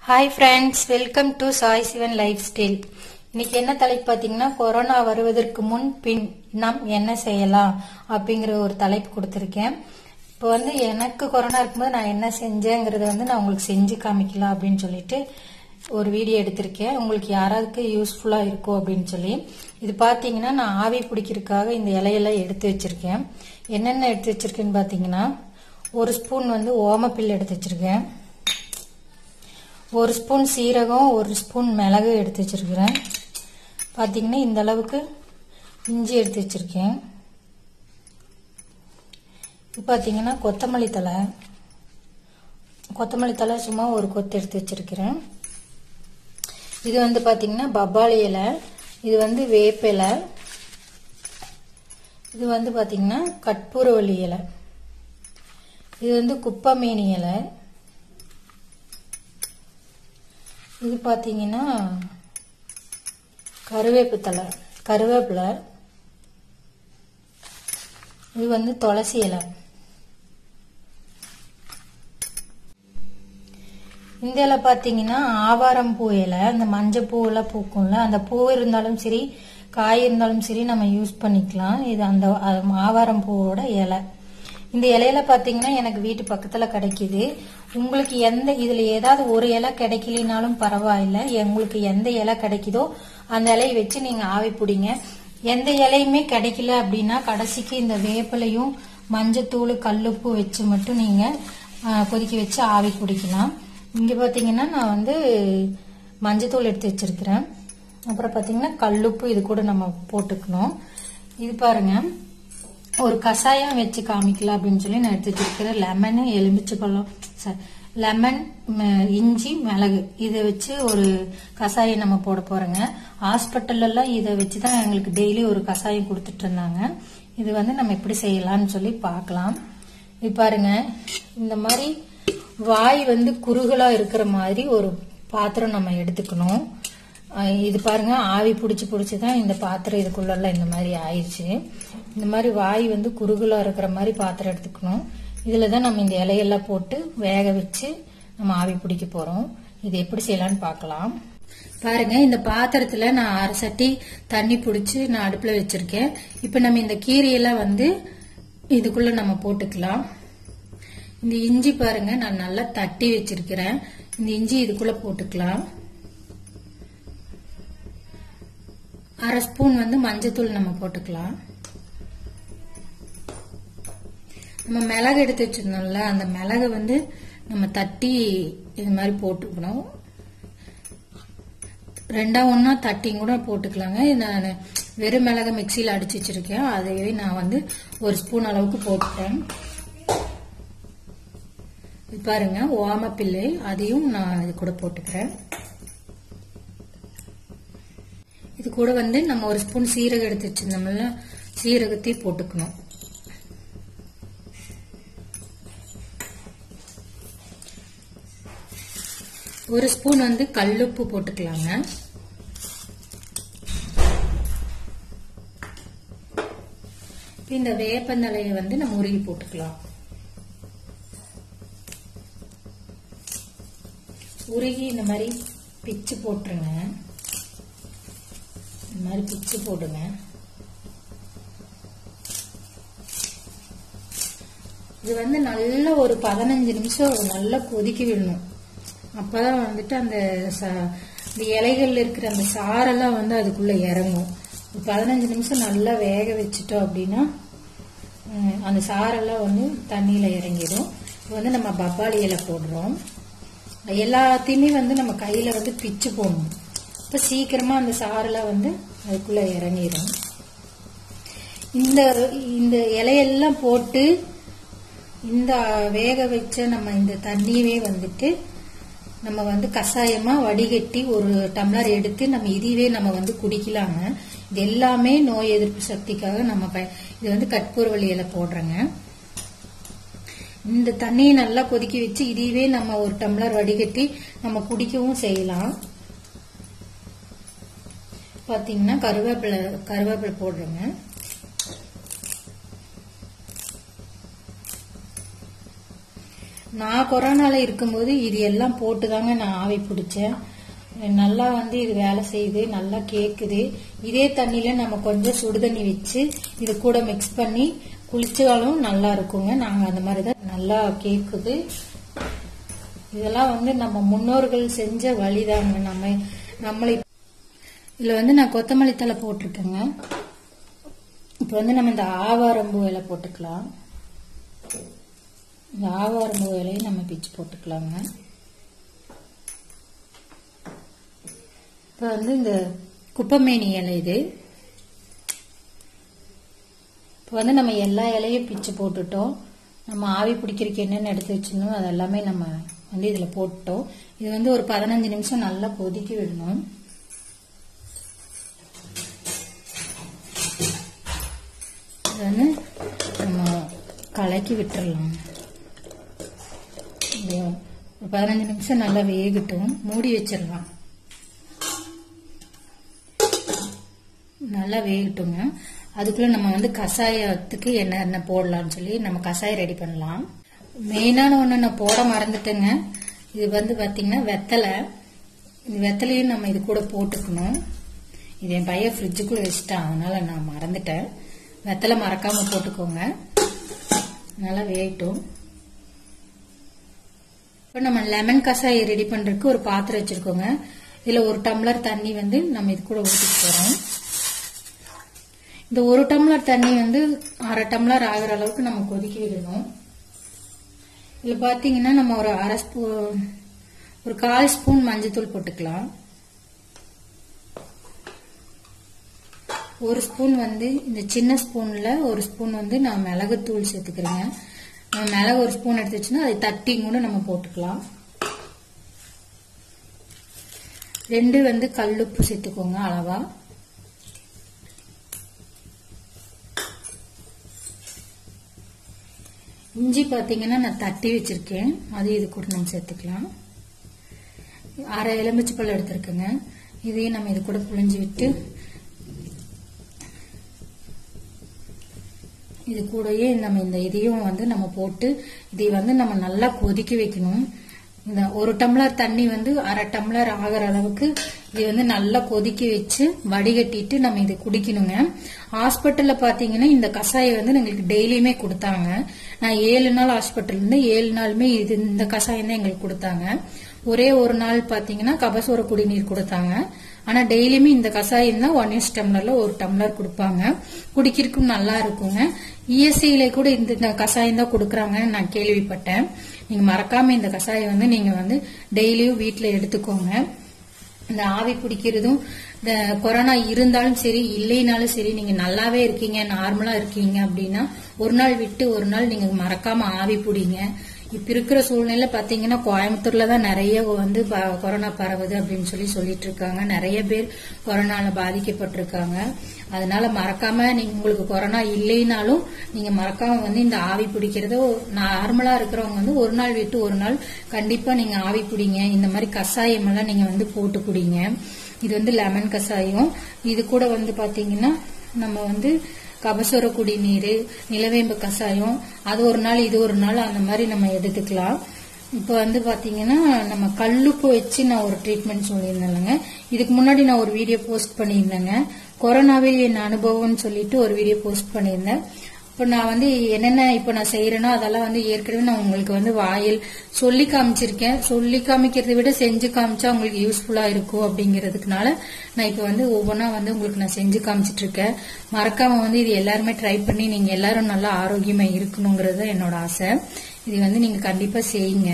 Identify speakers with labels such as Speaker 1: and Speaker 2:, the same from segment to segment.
Speaker 1: hi friends welcome to Sai Sivan lifestyle இன்னைக்கு என்ன தலைப்பு பார்த்தீங்கன்னா கொரோனா வருவதற்கு முன் பின் நாம் என்ன செய்யலாம் அப்படிங்கிற ஒரு தலைப்பு கொடுத்துருக்கேன் இப்போ வந்து எனக்கு கொரோனா இருக்கும்போது நான் என்ன செஞ்சேங்கிறத வந்து நான் உங்களுக்கு செஞ்சு காமிக்கலாம் அப்படின்னு சொல்லிட்டு ஒரு வீடியோ எடுத்திருக்கேன் உங்களுக்கு யாராருக்கு யூஸ்ஃபுல்லாக இருக்கும் அப்படின்னு சொல்லி இது பார்த்தீங்கன்னா நான் ஆவி பிடிக்கிறதுக்காக இந்த இலையெல்லாம் எடுத்து வச்சிருக்கேன் என்னென்ன எடுத்து வச்சிருக்கேன்னு பார்த்தீங்கன்னா ஒரு ஸ்பூன் வந்து ஓமப்பில் எடுத்து வச்சிருக்கேன் ஒரு ஸ்பூன் சீரகம் ஒரு ஸ்பூன் மிளகு எடுத்து வச்சிருக்கிறேன் பார்த்தீங்கன்னா இந்த அளவுக்கு இஞ்சி எடுத்து வச்சிருக்கேன் இது பார்த்தீங்கன்னா கொத்தமல்லி தலை கொத்தமல்லி தலை சும்மா ஒரு கொத்து எடுத்து வச்சிருக்கிறேன் இது வந்து பார்த்தீங்கன்னா பப்பாளி இலை இது வந்து வேப்பிலை இது வந்து பார்த்தீங்கன்னா கற்பூரவள்ளி இலை இது வந்து குப்பமேனி இலை இது பார்த்தீங்கன்னா கருவேப்பு தலை கருவேப்பிலை இது வந்து துளசி இலை இந்த இலை பார்த்தீங்கன்னா ஆவாரம் பூ இலை அந்த மஞ்சள் பூவெல்லாம் பூக்கும்ல அந்த பூ இருந்தாலும் சரி காய் இருந்தாலும் சரி நம்ம யூஸ் பண்ணிக்கலாம் இது அந்த ஆவாரம் பூவோட இலை இந்த இலையில பாத்தீங்கன்னா எனக்கு வீட்டு பக்கத்துல கிடைக்குது உங்களுக்கு எந்த இதுல ஏதாவது ஒரு இலை கிடைக்கலினாலும் பரவாயில்ல உங்களுக்கு எந்த இலை கிடைக்குதோ அந்த இலையை வச்சு நீங்க ஆவி பிடிங்க எந்த இலையுமே கிடைக்கல அப்படின்னா கடைசிக்கு இந்த வேப்பிலையும் மஞ்சத்தூள் கல்லுப்பு வச்சு மட்டும் நீங்க கொதிக்க வச்சு ஆவி பிடிக்கலாம் இங்க பாத்தீங்கன்னா நான் வந்து மஞ்சத்தூள் எடுத்து வச்சிருக்கிறேன் அப்புறம் பாத்தீங்கன்னா கல்லுப்பு இது கூட நம்ம போட்டுக்கணும் இது பாருங்க ஒரு கஷாயம் வச்சு காமிக்கலாம் அப்படின்னு சொல்லி நான் எடுத்து வச்சிருக்கிறேன் லெமனு எலுமிச்சைப்பழம் சாரி லெமன் இஞ்சி மிளகு இதை வச்சு ஒரு கஷாயம் நம்ம போட போறோங்க ஹாஸ்பிட்டல் எல்லாம் இதை வச்சு தான் எங்களுக்கு டெய்லி ஒரு கஷாயம் கொடுத்துட்டு இருந்தாங்க இது வந்து நம்ம எப்படி செய்யலாம்னு சொல்லி பார்க்கலாம் இது பாருங்க இந்த மாதிரி வாய் வந்து குறுகலா இருக்கிற மாதிரி ஒரு பாத்திரம் நம்ம எடுத்துக்கணும் இது பாருங்க ஆவி பிடிச்சி பிடிச்சி தான் இந்த பாத்திரம் இதுக்குள்ளெல்லாம் இந்த மாதிரி ஆயிடுச்சு இந்த மாதிரி வாய் வந்து குறுகலா இருக்கிற மாதிரி பாத்திரம் எடுத்துக்கணும் இதுல தான் நம்ம இந்த இலையெல்லாம் போட்டு வேக வச்சு நம்ம ஆவி பிடிக்க போறோம் இது எப்படி செய்யலாம்னு பார்க்கலாம் பாருங்க இந்த பாத்திரத்துல நான் அரை சட்டி தண்ணி பிடிச்சி நான் அடுப்புல வச்சிருக்கேன் இப்ப நம்ம இந்த கீரையெல்லாம் வந்து இதுக்குள்ள நம்ம போட்டுக்கலாம் இந்த இஞ்சி பாருங்க நான் நல்லா தட்டி வச்சிருக்கிறேன் இந்த இஞ்சி இதுக்குள்ள போட்டுக்கலாம் அரை ஸ்பூன் வந்து மஞ்சத்தூள் நம்ம போட்டுக்கலாம் நம்ம மிளகு எடுத்து வச்சிருந்தோம்ல அந்த மிளகு வந்து நம்ம தட்டி இது மாதிரி போட்டுக்கணும் ரெண்டா ஒன்னா தட்டியும் கூட போட்டுக்கலாங்க நான் வெறும் மிளகு மிக்சியில் அடிச்சு வச்சிருக்கேன் அதையே நான் வந்து ஒரு ஸ்பூன் அளவுக்கு போட்டுட்டேன் பாருங்க ஓமப்பிள்ளை அதையும் நான் இது கூட போட்டுக்கிறேன் இது கூட வந்து நம்ம ஒரு ஸ்பூன் சீரகம் எடுத்து வச்சிருந்தோம்ல சீரகத்தையும் போட்டுக்கணும் ஒரு ஸ்பூன் வந்து கல்லுப்பு போட்டுக்கலாங்க இந்த வேப்பந்தலையை வந்து நம்ம உருகி போட்டுக்கலாம் உருகி இந்த மாதிரி பிச்சு போட்டுருங்க இந்த மாதிரி பிச்சு போடுங்க இது வந்து நல்ல ஒரு பதினஞ்சு நிமிஷம் நல்லா கொதிக்க விடணும் அப்பதான் வந்துட்டு அந்த இந்த இலைகள்ல இருக்கிற அந்த சாரெல்லாம் வந்து அதுக்குள்ள இறங்கும் ஒரு பதினஞ்சு நிமிஷம் நல்லா வேக வச்சுட்டோம் அப்படின்னா அந்த சாரெல்லாம் வந்து தண்ணியில இறங்கிடும் இப்போ வந்து நம்ம பப்பாளி இலை போடுறோம் எல்லாத்தையுமே வந்து நம்ம கையில வந்து பிச்சு போடணும் இப்போ சீக்கிரமா அந்த சாரெல்லாம் வந்து அதுக்குள்ள இறங்கிடும் இந்த இந்த இலையெல்லாம் போட்டு இந்த வேக வச்ச நம்ம இந்த தண்ணியவே வந்துட்டு நம்ம வந்து கஷாயமா வடிகட்டி ஒரு டம்ளர் எடுத்து நம்ம இதுவே நம்ம வந்து குடிக்கலாங்க இது எல்லாமே நோய் எதிர்ப்பு சக்திக்காக நம்ம இது வந்து கற்பூரவள்ளி இலை போடுறேங்க இந்த தண்ணியை நல்லா கொதிக்க வச்சு இதுவே நம்ம ஒரு டம்ளர் வடிகட்டி நம்ம குடிக்கவும் செய்யலாம் பாத்தீங்கன்னா கருவேப்பிலை கருவேப்பிலை போடுறேங்க நான் கொரோனால இருக்கும்போது இது எல்லாம் போட்டு தாங்க நான் ஆவி பிடிச்சேன் நல்லா வந்து இது வேலை செய்யுது நல்லா கேக்குது இதே தண்ணியில நம்ம கொஞ்சம் சுடுதண்ணி வச்சு இது கூட மிக்ஸ் பண்ணி குளிச்சாலும் நல்லா இருக்குங்க நாங்க அந்த மாதிரி தான் நல்லா கேக்குது இதெல்லாம் வந்து நம்ம முன்னோர்கள் செஞ்ச வழிதாங்க நம்ம நம்மளை இதுல வந்து நான் கொத்தமல்லி தலை போட்டிருக்கேங்க இப்போ வந்து நம்ம இந்த ஆவாரம்பூ இலை போட்டுக்கலாம் இந்த ஆவாரம்பூ இலையும் நம்ம பிச்சு போட்டுக்கலாங்க இப்போ வந்து இந்த குப்பமேனி இலை இது இப்போ வந்து நம்ம எல்லா இலையும் பிச்சு போட்டுட்டோம் நம்ம ஆவி பிடிக்கிறதுக்கு என்னென்ன எடுத்து வச்சிருந்தோம் அது எல்லாமே நம்ம வந்து இதில் போட்டுட்டோம் இது வந்து ஒரு பதினஞ்சு நிமிஷம் நல்லா கொதிக்க விடணும் இது வந்து நம்ம கலக்கி விட்டுறலாம் இது ஒரு பதினஞ்சு நிமிஷம் நல்லா வேகட்டும் மூடி வச்சிடலாம் நல்லா வேகட்டுங்க அதுக்குள்ள நம்ம வந்து கஷாயத்துக்கு என்ன என்ன போடலாம்னு சொல்லி நம்ம கஷாயம் ரெடி பண்ணலாம் மெயினான ஒன்று நான் போட மறந்துட்டேங்க இது வந்து பார்த்தீங்கன்னா வெத்தலை இந்த வெத்தலையும் நம்ம இது கூட போட்டுக்கணும் இது என் பையன் ஃப்ரிட்ஜுக்குள்ள வச்சுட்டான் அதனால நான் மறந்துட்டேன் வெத்தலை மறக்காம போட்டுக்கோங்க நல்லா வேகட்டும் இப்போ நம்ம லெமன் கஷாயம் ரெடி பண்றதுக்கு ஒரு பாத்திரம் வச்சிருக்கோங்க இதுல ஒரு டம்ளர் தண்ணி வந்து நம்ம இது கூட ஊற்றிட்டு போறோம் இந்த ஒரு டம்ளர் தண்ணி வந்து அரை டம்ளர் ஆகிற அளவுக்கு நம்ம கொதிக்க விடணும் இதுல பாத்தீங்கன்னா நம்ம ஒரு அரை ஸ்பூ ஒரு கால் ஸ்பூன் மஞ்சத்தூள் போட்டுக்கலாம் ஒரு ஸ்பூன் வந்து இந்த சின்ன ஸ்பூன்ல ஒரு ஸ்பூன் வந்து நான் மிளகுத்தூள் சேர்த்துக்கிறேங்க நம்ம மிளகு ஒரு ஸ்பூன் எடுத்து வச்சுன்னா அதை தட்டி கூட நம்ம போட்டுக்கலாம் ரெண்டு வந்து கல்லுப்பு சேர்த்துக்கோங்க அளவா இஞ்சி பார்த்தீங்கன்னா நான் தட்டி வச்சிருக்கேன் அது இது கூட நம்ம சேர்த்துக்கலாம் அரை எலுமிச்சை பழம் எடுத்திருக்கேங்க இதையும் நம்ம இது கூட புழிஞ்சு விட்டு இது கூடயே நம்ம இந்த இதையும் வந்து நம்ம போட்டு இதை வந்து நம்ம நல்லா கொதிக்க வைக்கணும் இந்த ஒரு டம்ளர் தண்ணி வந்து அரை டம்ளர் ஆகிற அளவுக்கு இது வந்து நல்லா கொதிக்க வச்சு வடிகட்டிட்டு நம்ம இதை குடிக்கணுங்க ஹாஸ்பிட்டல்ல பாத்தீங்கன்னா இந்த கஷாயம் வந்து எங்களுக்கு டெய்லியுமே கொடுத்தாங்க நான் ஏழு நாள் ஹாஸ்பிட்டல் இருந்து ஏழு நாளுமே இது இந்த கஷாயம் தான் எங்களுக்கு கொடுத்தாங்க ஒரே ஒரு நாள் பாத்தீங்கன்னா கபசோர குடிநீர் கொடுத்தாங்க ஆனா டெய்லியுமே இந்த கஷாயம் தான் ஒன் இயர்ஸ் டம்ளர்ல ஒரு டம்ளர் கொடுப்பாங்க குடிக்கிறதுக்கும் நல்லா இருக்குங்க இஎஸ்சியில கூட இந்த இந்த கஷாயம் தான் கொடுக்கறாங்கன்னு நான் கேள்விப்பட்டேன் நீங்க மறக்காம இந்த கஷாயம் வந்து நீங்க வந்து டெய்லியும் வீட்டுல எடுத்துக்கோங்க இந்த ஆவி பிடிக்கிறதும் இந்த கொரோனா இருந்தாலும் சரி இல்லைனாலும் சரி நீங்க நல்லாவே இருக்கீங்க நார்மலா இருக்கீங்க அப்படின்னா ஒரு நாள் விட்டு ஒரு நாள் நீங்க மறக்காம ஆவி பிடிங்க இப்ப இருக்கிற சூழ்நிலை பாத்தீங்கன்னா கோயம்புத்தூர்ல தான் நிறைய வந்து ப- கொரோனா பரவுது அப்படின்னு சொல்லி சொல்லிட்டு இருக்காங்க நிறைய பேர் கொரோனால பாதிக்கப்பட்டிருக்காங்க அதனால மறக்காம நீங்க உங்களுக்கு கொரோனா இல்லைனாலும் நீங்க மறக்காம வந்து இந்த ஆவி பிடிக்கிறத நார்மலா இருக்கிறவங்க வந்து ஒரு நாள் விட்டு ஒரு நாள் கண்டிப்பா நீங்க ஆவி பிடிங்க இந்த மாதிரி கஷாயம் எல்லாம் நீங்க வந்து போட்டு குடிங்க இது வந்து லெமன் கஷாயம் இது கூட வந்து பாத்தீங்கன்னா நம்ம வந்து கபசுர குடிநீர் நிலவேம்பு கஷாயம் அது ஒரு நாள் இது ஒரு நாள் அந்த மாதிரி நம்ம எடுத்துக்கலாம் இப்போ வந்து பாத்தீங்கன்னா நம்ம கல்லுப்பு வச்சு நான் ஒரு ட்ரீட்மெண்ட் சொல்லியிருந்தேங்க இதுக்கு முன்னாடி நான் ஒரு வீடியோ போஸ்ட் பண்ணியிருந்தேங்க கொரோனாவில் என் அனுபவம்னு சொல்லிட்டு ஒரு வீடியோ போஸ்ட் பண்ணியிருந்தேன் இப்போ நான் வந்து என்னென்ன இப்போ நான் செய்யறேனோ அதெல்லாம் வந்து ஏற்கனவே நான் உங்களுக்கு வந்து வாயில் சொல்லி காமிச்சிருக்கேன் சொல்லி காமிக்கிறதை விட செஞ்சு காமிச்சா உங்களுக்கு யூஸ்ஃபுல்லா இருக்கும் அப்படிங்கிறதுக்குனால நான் இப்போ வந்து ஒவ்வொன்றா வந்து உங்களுக்கு நான் செஞ்சு காமிச்சிட்டு இருக்கேன் மறக்காம வந்து இது எல்லாருமே ட்ரை பண்ணி நீங்க எல்லாரும் நல்லா ஆரோக்கியமா இருக்கணுங்கிறது தான் என்னோட ஆசை இது வந்து நீங்க கண்டிப்பா செய்யுங்க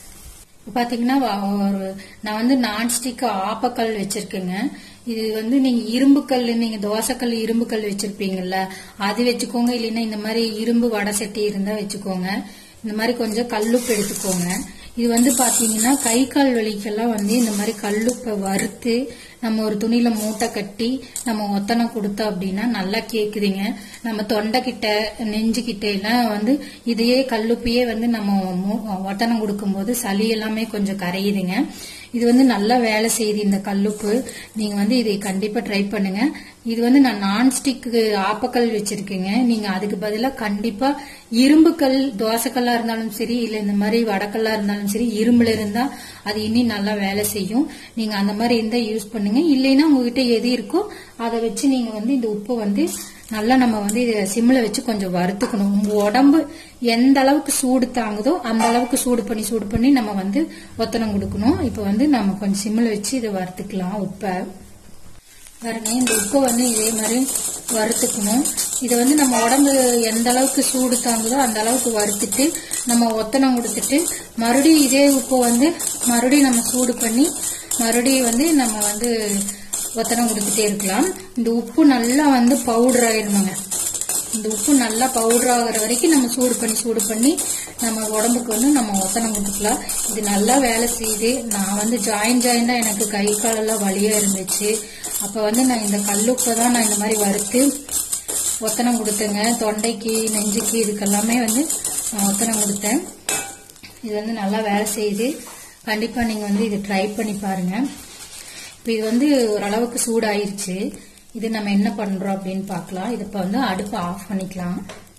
Speaker 1: இப்ப பாத்தீங்கன்னா வ- ஒரு நான் வந்து நான்ஸ்டிக் ஆப்பக்கல் வச்சிருக்கேங்க இது வந்து நீங்க இரும்பு கல் நீங்க தோசைக்கல் இரும்பு கல் வச்சிருப்பீங்கல்ல அது வச்சுக்கோங்க இல்லைன்னா இந்த மாதிரி இரும்பு வடை சட்டி இருந்தா வச்சுக்கோங்க இந்த மாதிரி கொஞ்சம் கல்லுப்பு எடுத்துக்கோங்க இது வந்து பாத்தீங்கன்னா கை கால் வலிக்கெல்லாம் வந்து இந்த மாதிரி கல்லுப்பை வறுத்து நம்ம ஒரு துணியில மூட்டை கட்டி நம்ம ஒத்தனை கொடுத்தோம் அப்படின்னா நல்லா கேக்குதுங்க நம்ம தொண்டை கிட்ட நெஞ்சு கிட்ட எல்லாம் வந்து இதையே கல்லுப்பையே வந்து நம்ம மூ- ஒத்தனை கொடுக்கும்போது சளி எல்லாமே கொஞ்சம் கரையுதுங்க இது வந்து நல்லா வேலை செய்யுது இந்த கல்லுப்பு நீங்க வந்து இதை கண்டிப்பா ட்ரை பண்ணுங்க இது வந்து நான் நான்ஸ்டிக் ஆப்பக்கல் வச்சிருக்கேங்க நீங்க அதுக்கு பதிலா கண்டிப்பா இரும்பு கல் தோசைக்கல்லா இருந்தாலும் சரி இல்ல இந்த மாதிரி வடக்கல்லா இருந்தாலும் சரி இரும்புல இருந்தா அது இன்னும் நல்லா வேலை செய்யும் நீங்க அந்த மாதிரி இருந்தா யூஸ் பண்ணுங்க இல்லைன்னா உங்ககிட்ட எது இருக்கோ அதை வச்சு நீங்க வந்து இந்த உப்பு வந்து நல்லா நம்ம வந்து இதை சிம்ல வச்சு கொஞ்சம் வறுத்துக்கணும் உங்க உடம்பு எந்த அளவுக்கு சூடு தாங்குதோ அந்த அளவுக்கு சூடு பண்ணி சூடு பண்ணி நம்ம வந்து ஒத்தனம் கொடுக்கணும் இப்போ வந்து நம்ம கொஞ்சம் சிம்ல வச்சு இதை வறுத்துக்கலாம் உப்பை பாருங்க இந்த உப்பை வந்து இதே மாதிரி வறுத்துக்கணும் இதை வந்து நம்ம உடம்பு எந்த அளவுக்கு சூடு தாங்குதோ அந்த அளவுக்கு வறுத்துட்டு நம்ம ஒத்தனம் கொடுத்துட்டு மறுபடியும் இதே உப்பை வந்து மறுபடியும் நம்ம சூடு பண்ணி மறுபடியும் வந்து நம்ம வந்து ஒத்தனம் கொடுத்துட்டே இருக்கலாம் இந்த உப்பு நல்லா வந்து பவுடர் ஆயிருமாங்க இந்த உப்பு நல்லா பவுடர் ஆகுற வரைக்கும் நம்ம சூடு பண்ணி சூடு பண்ணி நம்ம உடம்புக்கு வந்து நம்ம ஒத்தனம் கொடுத்துக்கலாம் இது நல்லா வேலை செய்யுது நான் வந்து ஜாயின் ஜாயிண்டா எனக்கு கை காலெல்லாம் வலியா இருந்துச்சு அப்ப வந்து நான் இந்த கல்லுப்பை தான் நான் இந்த மாதிரி வறுத்து ஒத்தனம் கொடுத்தேங்க தொண்டைக்கு நெஞ்சுக்கு இதுக்கெல்லாமே வந்து நான் ஒத்தனம் கொடுத்தேன் இது வந்து நல்லா வேலை செய்யுது கண்டிப்பா நீங்க வந்து இது ட்ரை பண்ணி பாருங்க இப்போ இது வந்து ஓரளவுக்கு சூடாயிருச்சு இது நம்ம என்ன பண்றோம் அப்படின்னு பார்க்கலாம் இது இப்போ வந்து அடுப்பை ஆஃப் பண்ணிக்கலாம்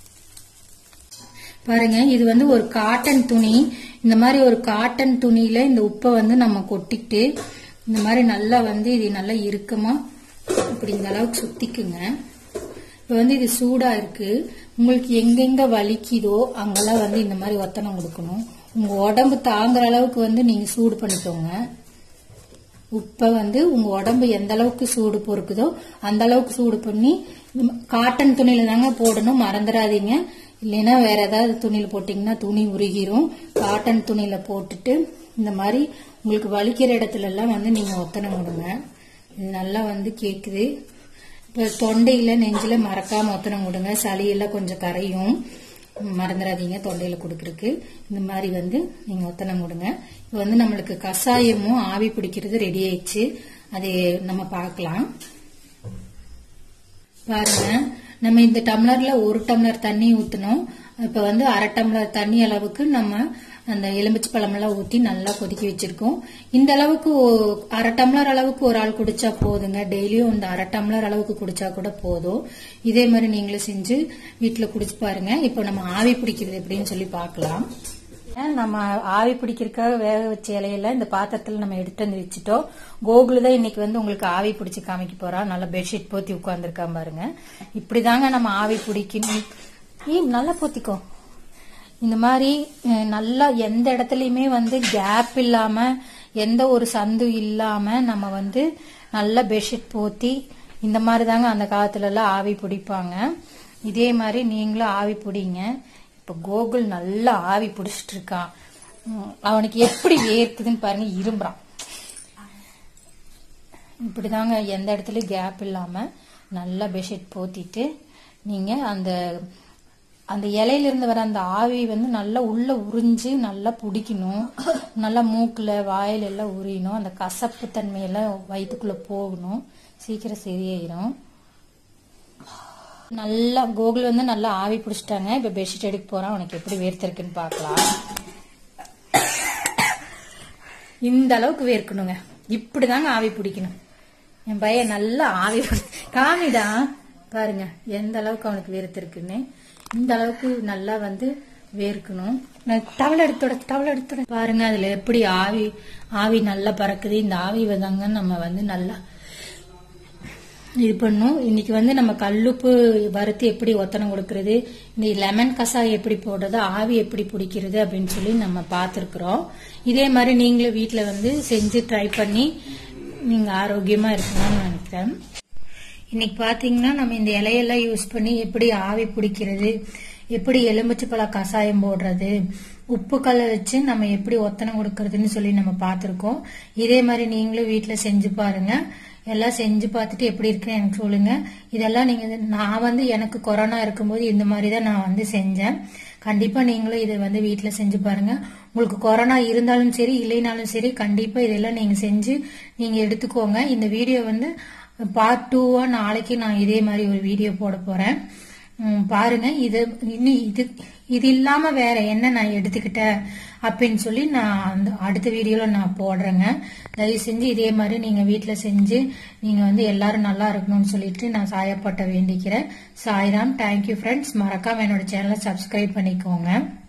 Speaker 1: பாருங்க இது வந்து ஒரு காட்டன் துணி இந்த மாதிரி ஒரு காட்டன் துணியில இந்த உப்பை வந்து நம்ம கொட்டிட்டு இந்த மாதிரி நல்லா வந்து இது நல்லா இறுக்கமா இப்படி இந்த அளவுக்கு சுத்திக்குங்க இப்போ வந்து இது சூடா இருக்கு உங்களுக்கு எங்கெங்க வலிக்குதோ அங்கெல்லாம் வந்து இந்த மாதிரி ஒத்தனம் கொடுக்கணும் உங்க உடம்பு தாங்குற அளவுக்கு வந்து நீங்க சூடு பண்ணிக்கோங்க உப்பை வந்து உங்க உடம்பு எந்த அளவுக்கு சூடு பொறுக்குதோ அந்த அளவுக்கு சூடு பண்ணி காட்டன் துணியில தாங்க போடணும் மறந்துடாதீங்க இல்லைன்னா வேற ஏதாவது துணியில போட்டீங்கன்னா துணி உருகிரும் காட்டன் துணியில போட்டுட்டு இந்த மாதிரி உங்களுக்கு வலிக்கிற இடத்துல எல்லாம் வந்து நீங்க ஒத்தனம் கொடுங்க இது நல்லா வந்து கேக்குது இப்ப தொண்டையில நெஞ்சில மறக்காம ஒத்தனம் கொடுங்க சளியெல்லாம் கொஞ்சம் கரையும் மறந்துடாதீங்க தொண்டையில கொடுக்கறதுக்கு இந்த மாதிரி வந்து நீங்க ஒத்தனம் கொடுங்க இப்போ வந்து நம்மளுக்கு கஷாயமும் ஆவி பிடிக்கிறது ரெடி ஆயிடுச்சு அது நம்ம பார்க்கலாம் பாருங்க நம்ம இந்த டம்ளர்ல ஒரு டம்ளர் தண்ணி ஊத்தணும் இப்ப வந்து அரை டம்ளர் தண்ணி அளவுக்கு நம்ம அந்த எலுமிச்சை பழமெல்லாம் ஊத்தி நல்லா கொதிக்க வச்சிருக்கோம் இந்த அளவுக்கு ஒ- அரை டம்ளர் அளவுக்கு ஒரு ஆள் குடிச்சா போதுங்க டெய்லியும் இந்த அரை டம்ளர் அளவுக்கு குடிச்சா கூட போதும் இதே மாதிரி நீங்களும் செஞ்சு வீட்டுல குடிச்சு பாருங்க இப்போ நம்ம ஆவி பிடிக்கிறது எப்படின்னு சொல்லி பார்க்கலாம் நம்ம ஆவி பிடிக்கிறதுக்காக வேக வச்ச இலையில இந்த பாத்திரத்துல நம்ம எடுத்து வந்து வச்சுட்டோம் கோகுல் தான் இன்னைக்கு வந்து உங்களுக்கு ஆவி பிடிச்சு காமிக்க போறா நல்லா பெட்ஷீட் போத்தி உட்கார்ந்துருக்கா பாருங்க இப்படிதாங்க நம்ம ஆவி பிடிக்கணும் ஈ நல்லா போத்திக்கோ இந்த மாதிரி அஹ், நல்லா எந்த இடத்துலயுமே வந்து கேப் இல்லாம எந்த ஒரு சந்து இல்லாம நம்ம வந்து நல்லா பெட்ஷீட் போத்தி இந்த மாதிரி தாங்க அந்த காலத்துல எல்லாம் ஆவி பிடிப்பாங்க இதே மாதிரி நீங்களும் ஆவி பிடிங்க இப்ப கோகுல் நல்லா ஆவி பிடிச்சிட்டு இருக்கான் உம், அவனுக்கு எப்படி வேர்க்குதுன்னு பாருங்க இரும்புறான் இப்படிதாங்க எந்த இடத்துலயும் கேப் இல்லாம நல்லா பெட்ஷீட் போத்திட்டு நீங்க அந்த அந்த இலையில இருந்து வர அந்த ஆவி வந்து நல்லா உள்ள உறிஞ்சு நல்லா பிடிக்கணும் நல்லா மூக்குல வாயில எல்லாம் உரியணும் அந்த கசப்பு தன்மையெல்லாம் வயிற்றுக்குள்ள போகணும் சீக்கிரம் சரியாயிரும் நல்லா கோகுல் வந்து நல்லா ஆவி பிடிச்சிட்டாங்க இப்ப பெட்ஷீட் எடுக்க போறான் உனக்கு எப்படி வேர்த்திருக்குன்னு பார்க்கலாம் இந்த அளவுக்கு வேர்க்கணுங்க இப்படிதாங்க ஆவி பிடிக்கணும் என் பையன் நல்லா ஆவி பிடி- காமிடா பாருங்க எந்த அளவுக்கு அவனுக்கு வேர்த்திருக்குன்னு இந்த அளவுக்கு நல்லா வந்து வேர்க்கணும் நான் டவல் எடுத்தோட டவல் எடுத்தோட பாருங்க அதுல எப்படி ஆவி ஆவி நல்லா பறக்குது இந்த ஆவி வந்தாங்க நம்ம வந்து நல்லா இது பண்ணும் இன்னைக்கு வந்து நம்ம கல்லுப்பு வறுத்து எப்படி ஒத்தனம் கொடுக்கறது இந்த லெமன் கசாயம் எப்படி போடுறது ஆவி எப்படி பிடிக்கிறது அப்படின்னு சொல்லி நம்ம பார்த்துருக்குறோம் இதே மாதிரி நீங்களும் வீட்ல வந்து செஞ்சு ட்ரை பண்ணி நீங்க ஆரோக்கியமா இருக்கணும்னு நினைக்கிறேன் இன்னைக்கு பாத்தீங்கன்னா நம்ம இந்த இலையெல்லாம் யூஸ் பண்ணி எப்படி ஆவி பிடிக்கிறது எப்படி எலுமிச்சை பழ கஷாயம் போடுறது உப்பு கல்லை வச்சு நம்ம எப்படி ஒத்தனம் கொடுக்கறதுன்னு சொல்லி நம்ம பார்த்திருக்கோம் இதே மாதிரி நீங்களும் வீட்ல செஞ்சு பாருங்க எல்லாம் செஞ்சு பார்த்துட்டு எப்படி இருக்குன்னு எனக்கு சொல்லுங்க இதெல்லாம் நீங்க நான் வந்து எனக்கு கொரோனா இருக்கும்போது இந்த மாதிரி தான் நான் வந்து செஞ்சேன் கண்டிப்பா நீங்களும் இதை வந்து வீட்ல செஞ்சு பாருங்க உங்களுக்கு கொரோனா இருந்தாலும் சரி இல்லைனாலும் சரி கண்டிப்பா இதெல்லாம் நீங்க செஞ்சு நீங்க எடுத்துக்கோங்க இந்த வீடியோ வந்து பார்ட் டூவா நாளைக்கு நான் இதே மாதிரி ஒரு வீடியோ போட போறேன் உம், பாருங்க இது இன்னும் இது இது இல்லாம வேற என்ன நான் எடுத்துக்கிட்டேன் அப்படின்னு சொல்லி நான் அந்த அடுத்த வீடியோல நான் போடுறேங்க தயவு செஞ்சு இதே மாதிரி நீங்க வீட்ல செஞ்சு நீங்க வந்து எல்லாரும் நல்லா இருக்கணும்னு சொல்லிட்டு நான் சாயப்பட்ட வேண்டிக்கிறேன் சாய்ராம் தேங்க்யூ ஃப்ரெண்ட்ஸ் மறக்காம என்னோட சேனலை சப்ஸ்கிரைப் பண்ணிக்கோங்க